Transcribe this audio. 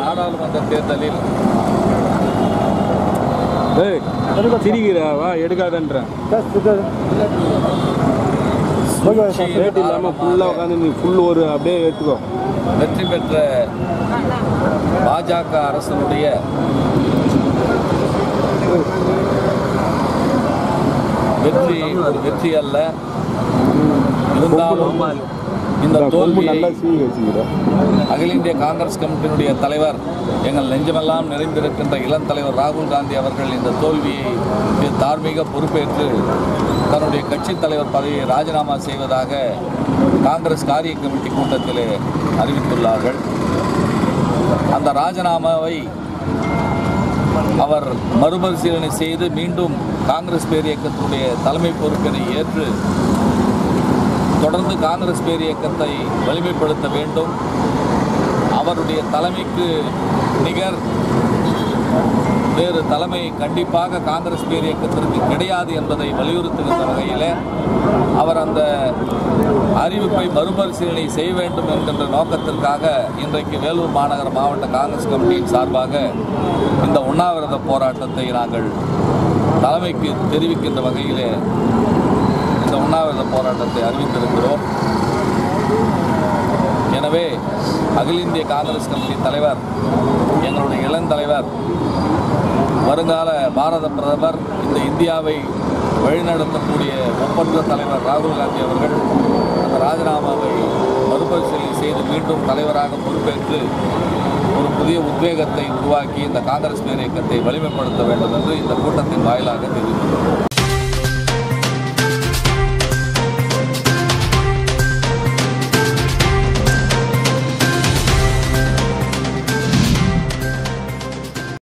நாடாளுமன்ற தேர்தலில் ஏய் சிரிக்கிற வா எடுக்காதன்றேன் ரேட் இல்லாமல் ஃபுல்லாக உட்காந்து நீ ஃபுல் ஒரு அப்படியே எடுத்துக்கோ வெற்றி பெற்ற பாஜக அரசனுடைய வெற்றி ஒரு வெற்றி அல்ல இருந்தாலும் இந்த கொம்பு தோல்வியை நல்லா சீவி வச்சுக்கிறேன் அகில இந்திய காங்கிரஸ் கமிட்டியினுடைய தலைவர் எங்கள் நெஞ்சமெல்லாம் நிறைந்திருக்கின்ற இளம் தலைவர் ராகுல் காந்தி அவர்கள் இந்த தோல்வியை இது தார்மீக பொறுப்பேற்று தன்னுடைய கட்சித் தலைவர் பதவியை ராஜினாமா செய்வதாக காங்கிரஸ் காரிய கமிட்டி கூட்டத்திலே அறிவித்துள்ளார்கள் அந்த ராஜினாமாவை அவர் மறுபரிசீலனை செய்து மீண்டும் காங்கிரஸ் பேரியக்கத்தினுடைய தலைமை பொறுப்பினை ஏற்று தொடர்ந்து காங்கிரஸ் பேரியக்கத்தை வலிமைப்படுத்த வேண்டும் அவருடைய தலைமைக்கு நிகர் வேறு தலைமை கண்டிப்பாக காங்கிரஸ் பேரியக்கத்திற்கு கிடையாது என்பதை வலியுறுத்துகின்ற வகையில் அவர் அந்த அறிவிப்பை மறுபரிசீலனை செய்ய வேண்டும் என்கின்ற நோக்கத்திற்காக இன்றைக்கு வேலூர் மாநகர மாவட்ட காங்கிரஸ் கமிட்டியின் சார்பாக இந்த உண்ணாவிரத போராட்டத்தை நாங்கள் தலைமைக்கு தெரிவிக்கின்ற வகையில் இந்த உண்ணாவிரத போராட்டத்தை அறிவித்திருக்கிறோம் எனவே அகில இந்திய காங்கிரஸ் கமிட்டி தலைவர் எங்களுடைய இளந்தலைவர் வருங்கால பாரத பிரதமர் இந்த இந்தியாவை வழிநடத்தக்கூடிய ஒப்பற்ற தலைவர் ராகுல் காந்தி அவர்கள் அந்த ராஜினாமாவை மறுபரிசீலனை செய்து மீண்டும் தலைவராக பொறுப்பேற்று ஒரு புதிய உத்வேகத்தை உருவாக்கி இந்த காங்கிரஸ் பேரியக்கத்தை வலிமைப்படுத்த வேண்டும் என்று இந்த கூட்டத்தின் வாயிலாக தெரிவித்துள்ளோம்